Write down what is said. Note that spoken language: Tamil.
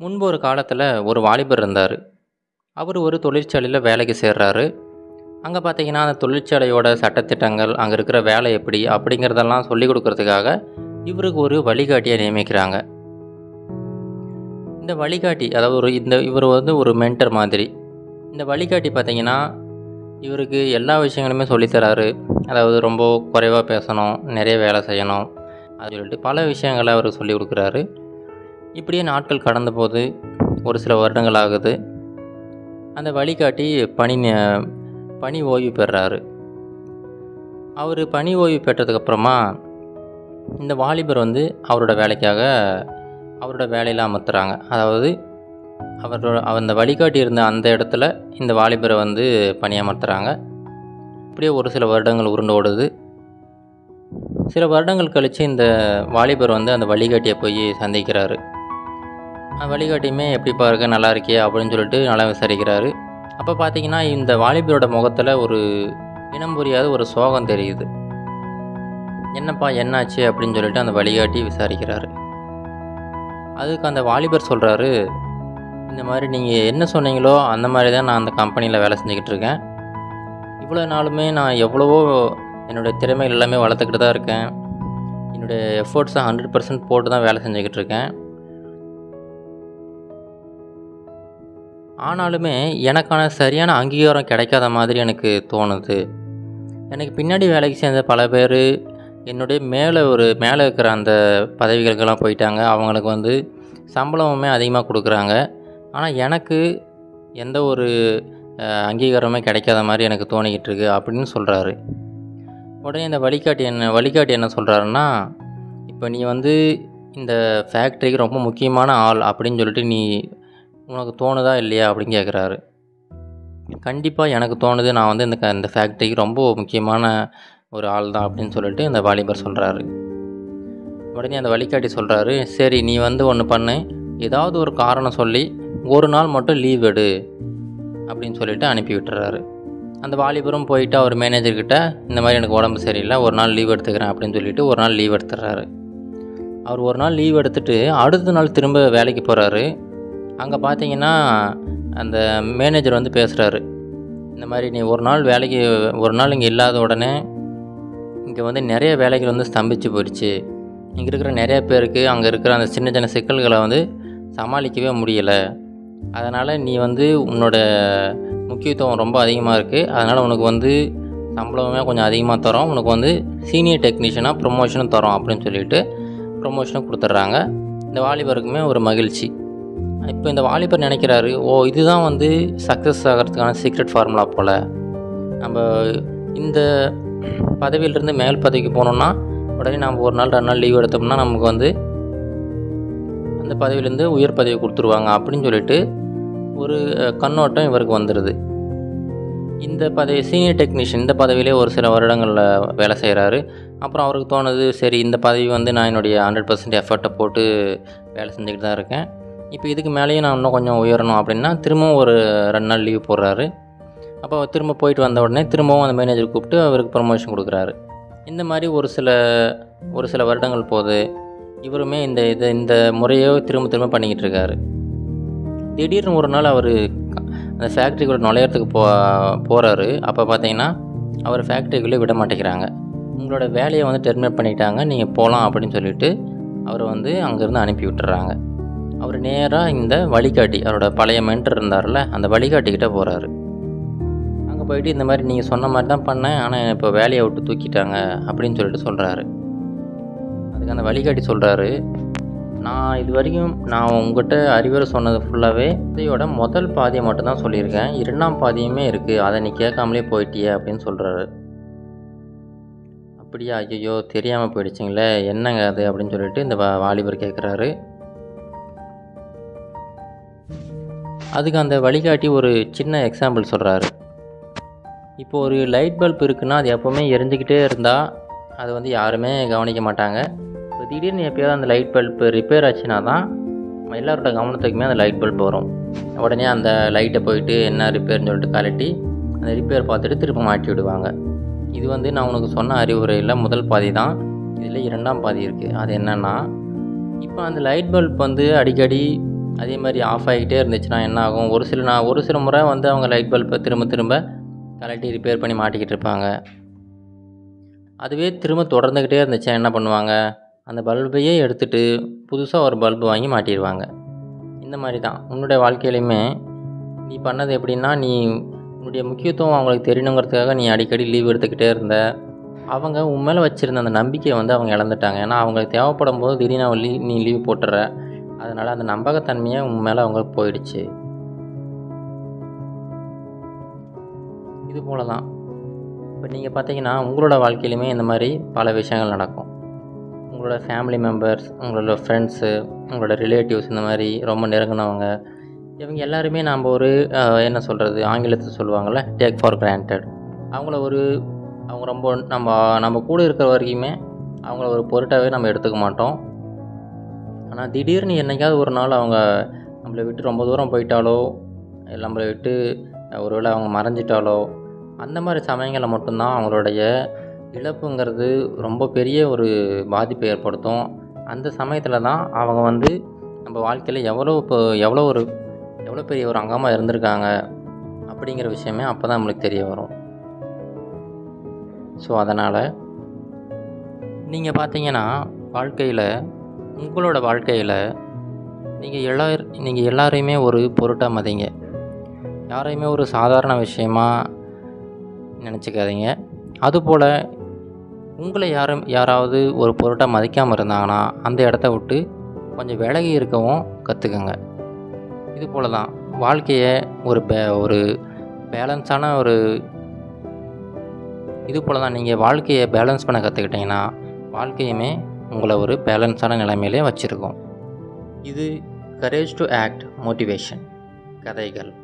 முன்பு ஒரு காலத்தில் ஒரு வாலிபர் இருந்தார் அவர் ஒரு தொழிற்சாலையில் வேலைக்கு சேர்றாரு அங்கே பார்த்தீங்கன்னா அந்த தொழிற்சாலையோட சட்டத்திட்டங்கள் அங்கே இருக்கிற வேலை எப்படி அப்படிங்கிறதெல்லாம் சொல்லிக் கொடுக்கறதுக்காக இவருக்கு ஒரு வழிகாட்டியை நியமிக்கிறாங்க இந்த வழிகாட்டி அதாவது ஒரு இந்த இவர் வந்து ஒரு மென்டர் மாதிரி இந்த வழிகாட்டி பார்த்தீங்கன்னா இவருக்கு எல்லா விஷயங்களுமே சொல்லித்தராரு அதாவது ரொம்ப குறைவாக பேசணும் நிறைய வேலை செய்யணும் அது சொல்லிட்டு பல விஷயங்களை அவர் சொல்லி கொடுக்குறாரு இப்படியே நாட்கள் கடந்த போது ஒரு சில வருடங்கள் ஆகுது அந்த வழிகாட்டி பணி நி- பணி ஓய்வு பெறுறாரு அவர் பணி ஓய்வு பெற்றதுக்கப்புறமா இந்த வாலிபர் வந்து அவரோட வேலைக்காக அவரோட வேலையில் அமர்த்துறாங்க அதாவது அவரோட அந்த வழிகாட்டி இருந்த அந்த இடத்துல இந்த வாலிபரை வந்து பணியமர்த்துறாங்க இப்படியே ஒரு சில வருடங்கள் உருண்டு ஓடுது சில வருடங்கள் கழித்து இந்த வாலிபர் வந்து அந்த வழிகாட்டியை போய் சந்திக்கிறாரு அந்த வழிகாட்டியுமே எப்படிப்பா இருக்க நல்லா இருக்கே அப்படின்னு சொல்லிட்டு நல்லா விசாரிக்கிறாரு அப்போ பார்த்தீங்கன்னா இந்த வாலிபரோட முகத்தில் ஒரு இனம் புரியாத ஒரு சோகம் தெரியுது என்னப்பா என்னாச்சு அப்படின்னு சொல்லிட்டு அந்த வழிகாட்டி விசாரிக்கிறாரு அதுக்கு அந்த வாலிபர் சொல்கிறாரு இந்த மாதிரி நீங்கள் என்ன சொன்னீங்களோ அந்த மாதிரி தான் நான் அந்த கம்பெனியில் வேலை செஞ்சுக்கிட்டு இருக்கேன் இவ்வளோ நாளுமே நான் எவ்வளவோ என்னுடைய திறமைகள் எல்லாமே வளர்த்துக்கிட்டு தான் இருக்கேன் என்னுடைய எஃபர்ட்ஸை ஹண்ட்ரட் பர்சன்ட் போட்டு தான் வேலை செஞ்சுக்கிட்டு இருக்கேன் ஆனாலுமே எனக்கான சரியான அங்கீகாரம் கிடைக்காத மாதிரி எனக்கு தோணுது எனக்கு பின்னாடி வேலைக்கு சேர்ந்த பல பேர் என்னுடைய மேலே ஒரு மேலே இருக்கிற அந்த பதவிகளுக்கெல்லாம் போயிட்டாங்க அவங்களுக்கு வந்து சம்பளமுமே அதிகமாக கொடுக்குறாங்க ஆனால் எனக்கு எந்த ஒரு அஹ், அங்கீகாரமே கிடைக்காத மாதிரி எனக்கு தோணிக்கிட்டு இருக்கு அப்படின்னு சொல்கிறாரு உடனே இந்த வழிகாட்டி என்ன வழிகாட்டி என்ன சொல்கிறாருன்னா இப்போ நீ வந்து இந்த ஃபேக்ட்ரிக்கு ரொம்ப முக்கியமான ஆள் அப்படின்னு சொல்லிட்டு நீ உனக்கு தோணுதா இல்லையா அப்படின்னு கேட்குறாரு கண்டிப்பாக எனக்கு தோணுது நான் வந்து இந்த க- இந்த ஃபேக்ட்ரிக்கு ரொம்ப முக்கியமான ஒரு ஆள் தான் அப்படின்னு சொல்லிட்டு இந்த வாலிபர் சொல்கிறாரு உடனே அந்த வழிகாட்டி சொல்கிறாரு சரி நீ வந்து ஒன்று பண்ணு ஏதாவது ஒரு காரணம் சொல்லி ஒரு நாள் மட்டும் லீவ் எடு அப்படின்னு சொல்லிட்டு அனுப்பி விட்டுறாரு அந்த வாலிபரும் போயிட்டு அவர் மேனேஜர்கிட்ட இந்த மாதிரி எனக்கு உடம்பு சரியில்லை ஒரு நாள் லீவ் எடுத்துக்கிறேன் அப்படின்னு சொல்லிட்டு ஒரு நாள் லீவ் எடுத்துடுறாரு அவர் ஒரு நாள் லீவ் எடுத்துட்டு அடுத்த நாள் திரும்ப வேலைக்கு போகிறாரு அங்கே பார்த்தீங்கன்னா அந்த மேனேஜர் வந்து பேசுகிறாரு இந்த மாதிரி நீ ஒரு நாள் வேலைக்கு ஒரு நாள் இங்கே இல்லாத உடனே இங்கே வந்து நிறைய வேலைகள் வந்து ஸ்தம்பிச்சு போயிடுச்சு இங்கே இருக்கிற நிறைய பேருக்கு அங்கே இருக்கிற அந்த சின்ன சின்ன சிக்கல்களை வந்து சமாளிக்கவே முடியலை அதனால் நீ வந்து உன்னோட முக்கியத்துவம் ரொம்ப அதிகமாக இருக்குது அதனால் உனக்கு வந்து சம்பளமே கொஞ்சம் அதிகமாக தரோம் உனக்கு வந்து சீனியர் டெக்னீஷியனாக ப்ரொமோஷனும் தரோம் அப்படின்னு சொல்லிட்டு ப்ரொமோஷனும் கொடுத்துட்றாங்க இந்த வாலிபருக்குமே ஒரு மகிழ்ச்சி இப்போ இந்த வாலிபர் நினைக்கிறாரு ஓ இதுதான் வந்து சக்ஸஸ் ஆகிறதுக்கான சீக்ரெட் ஃபார்முலா போல் நம்ம இந்த பதவியிலிருந்து மேல் பதவிக்கு போனோம்னா உடனே நம்ம ஒரு நாள் ரெண்டு நாள் லீவ் எடுத்தோம்னா நமக்கு வந்து அந்த பதவியிலேருந்து உயர் பதவி கொடுத்துருவாங்க அப்படின்னு சொல்லிட்டு ஒரு அஹ், கண்ணோட்டம் இவருக்கு வந்துடுது இந்த பதவி சீனியர் டெக்னீஷியன் இந்த பதவியிலே ஒரு சில வருடங்களில் வேலை செய்கிறாரு அப்புறம் அவருக்கு தோணுது சரி இந்த பதவி வந்து நான் என்னுடைய ஹண்ட்ரட் பர்சன்ட் எஃபர்ட்டை போட்டு வேலை செஞ்சுக்கிட்டு தான் இருக்கேன் இப்போ இதுக்கு மேலேயும் நான் இன்னும் கொஞ்சம் உயரணும் அப்படின்னா திரும்பவும் ஒரு ரெண்டு நாள் லீவ் போடுறாரு அப்போ திரும்ப போயிட்டு வந்த உடனே திரும்பவும் அந்த மேனேஜர் கூப்பிட்டு அவருக்கு ப்ரொமோஷன் கொடுக்குறாரு இந்த மாதிரி ஒரு சில ஒரு சில வருடங்கள் போகுது இவருமே இந்த இதை இந்த முறையை திரும்ப திரும்ப பண்ணிக்கிட்டு இருக்காரு திடீர்னு ஒரு நாள் அவர் அந்த ஃபேக்ட்ரிக்குள்ளே நுழையிறதுக்கு போ போகிறாரு அப்போ பார்த்தீங்கன்னா அவர் ஃபேக்ட்ரிக்குள்ளே விட மாட்டேங்கிறாங்க உங்களோட வேலையை வந்து டெர்மினேட் பண்ணிட்டாங்க நீங்கள் போகலாம் அப்படின்னு சொல்லிட்டு அவரை வந்து அங்கேருந்து அனுப்பி விட்டுறாங்க அவர் நேராக இந்த வழிகாட்டி அவரோட பழைய மென்டர் இருந்தார்ல அந்த வழிகாட்டிக்கிட்ட போகிறாரு அங்கே போயிட்டு இந்த மாதிரி நீங்கள் சொன்ன மாதிரி தான் பண்ணேன் ஆனால் இப்போ வேலையை விட்டு தூக்கிட்டாங்க அப்படின்னு சொல்லிட்டு சொல்கிறாரு அதுக்கு அந்த வழிகாட்டி சொல்கிறாரு நான் இது வரைக்கும் நான் உங்ககிட்ட அறிவுரை சொன்னது ஃபுல்லாகவே இதையோட முதல் பாதியை மட்டும்தான் சொல்லியிருக்கேன் இரண்டாம் பாதியுமே இருக்குது அதை நீ கேட்காமலே போயிட்டியே அப்படின்னு சொல்கிறாரு அப்படியா ஐயோ தெரியாமல் போயிடுச்சிங்களே என்னங்க அது அப்படின்னு சொல்லிட்டு இந்த வா- வாலிபர் கேட்குறாரு அதுக்கு அந்த வழிகாட்டி ஒரு சின்ன எக்ஸாம்பிள் சொல்கிறாரு இப்போ ஒரு லைட் பல்ப் இருக்குன்னா அது எப்போவுமே எரிஞ்சுக்கிட்டே இருந்தால் அது வந்து யாருமே கவனிக்க மாட்டாங்க இப்போ திடீர்னு எப்பயாவது அந்த லைட் பல்ப் ரிப்பேர் ஆச்சுன்னா தான் நம்ம எல்லாரோட கவனத்துக்குமே அந்த லைட் பல்ப் வரும் உடனே அந்த லைட்டை போயிட்டு என்ன ரிப்பேர்னு சொல்லிட்டு கலட்டி அந்த ரிப்பேர் பார்த்துட்டு திரும்ப மாட்டி விடுவாங்க இது வந்து நான் உனக்கு சொன்ன அறிவுரையில் முதல் பாதி தான் இதில் இரண்டாம் பாதி இருக்குது அது என்னென்னா இப்போ அந்த லைட் பல்ப் வந்து அடிக்கடி அதே மாதிரி ஆஃப் ஆகிக்கிட்டே இருந்துச்சுன்னா என்ன ஆகும் ஒரு சில நான் ஒரு சில முறை வந்து அவங்க லைட் பல்பை திரும்ப திரும்ப கலட்டி ரிப்பேர் பண்ணி மாட்டிக்கிட்டு இருப்பாங்க அதுவே திரும்ப தொடர்ந்துக்கிட்டே இருந்துச்சுன்னா என்ன பண்ணுவாங்க அந்த பல்பையே எடுத்துகிட்டு புதுசாக ஒரு பல்பு வாங்கி மாட்டிடுவாங்க இந்த மாதிரி தான் உன்னுடைய வாழ்க்கையிலையுமே நீ பண்ணது எப்படின்னா நீ உன்னுடைய முக்கியத்துவம் அவங்களுக்கு தெரியணுங்கிறதுக்காக நீ அடிக்கடி லீவ் எடுத்துக்கிட்டே இருந்த அவங்க உன் மேலே வச்சுருந்த அந்த நம்பிக்கையை வந்து அவங்க இழந்துட்டாங்க ஏன்னா அவங்களுக்கு தேவைப்படும் போது திடீர்னு அவன் லீவ் நீ லீவ் போட்டுற அதனால் அந்த நம்பகத்தன்மையை உன் மேலே அவங்களுக்கு போயிடுச்சு இது போல தான் இப்போ நீங்கள் பார்த்தீங்கன்னா உங்களோட வாழ்க்கையிலுமே இந்த மாதிரி பல விஷயங்கள் நடக்கும் உங்களோட ஃபேமிலி மெம்பர்ஸ் உங்களோட ஃப்ரெண்ட்ஸு உங்களோட ரிலேட்டிவ்ஸ் இந்த மாதிரி ரொம்ப நெருங்கினவங்க இவங்க எல்லாருமே நாம் ஒரு அஹ், என்ன சொல்கிறது ஆங்கிலத்தில் சொல்லுவாங்கள்ல டேக் ஃபார் கிராண்டட் அவங்கள ஒரு அவங்க ரொம்ப நம்ம நம்ம கூட இருக்கிற வரைக்குமே அவங்கள ஒரு பொருட்டாகவே நம்ம எடுத்துக்க மாட்டோம் ஆனால் திடீர்னு என்னைக்காவது ஒரு நாள் அவங்க நம்மளை விட்டு ரொம்ப தூரம் போயிட்டாலோ இல்லை நம்மளை விட்டு ஒருவேளை அவங்க மறைஞ்சிட்டாலோ அந்த மாதிரி சமயங்களில் மட்டும்தான் அவங்களுடைய இழப்புங்கிறது ரொம்ப பெரிய ஒரு பாதிப்பை ஏற்படுத்தும் அந்த சமயத்தில் தான் அவங்க வந்து நம்ம வாழ்க்கையில் எவ்வளோ இப்போ எவ்வளோ ஒரு எவ்வளோ பெரிய ஒரு அங்கமாக இருந்திருக்காங்க அப்படிங்கிற விஷயமே அப்போ தான் நம்மளுக்கு தெரிய வரும் ஸோ அதனால் நீங்கள் பார்த்தீங்கன்னா வாழ்க்கையில் உங்களோட வாழ்க்கையில் நீங்கள் எல்லா நீங்கள் எல்லாரையுமே ஒரு பொருட்டாக மதிங்க யாரையுமே ஒரு சாதாரண விஷயமா நினச்சிக்காதீங்க அதுபோல் உங்களை யாரும் யாராவது ஒரு பொருட்டாக மதிக்காமல் இருந்தாங்கன்னா அந்த இடத்த விட்டு கொஞ்சம் விலகி இருக்கவும் கற்றுக்குங்க இது போல தான் வாழ்க்கையை ஒரு பே ஒரு பேலன்ஸான ஒரு இது போல் தான் நீங்கள் வாழ்க்கையை பேலன்ஸ் பண்ண கற்றுக்கிட்டிங்கன்னா வாழ்க்கையுமே உங்களை ஒரு பேலன்ஸான நிலைமையிலே வச்சுருக்கோம் இது கரேஜ் டு ஆக்ட் மோட்டிவேஷன் கதைகள்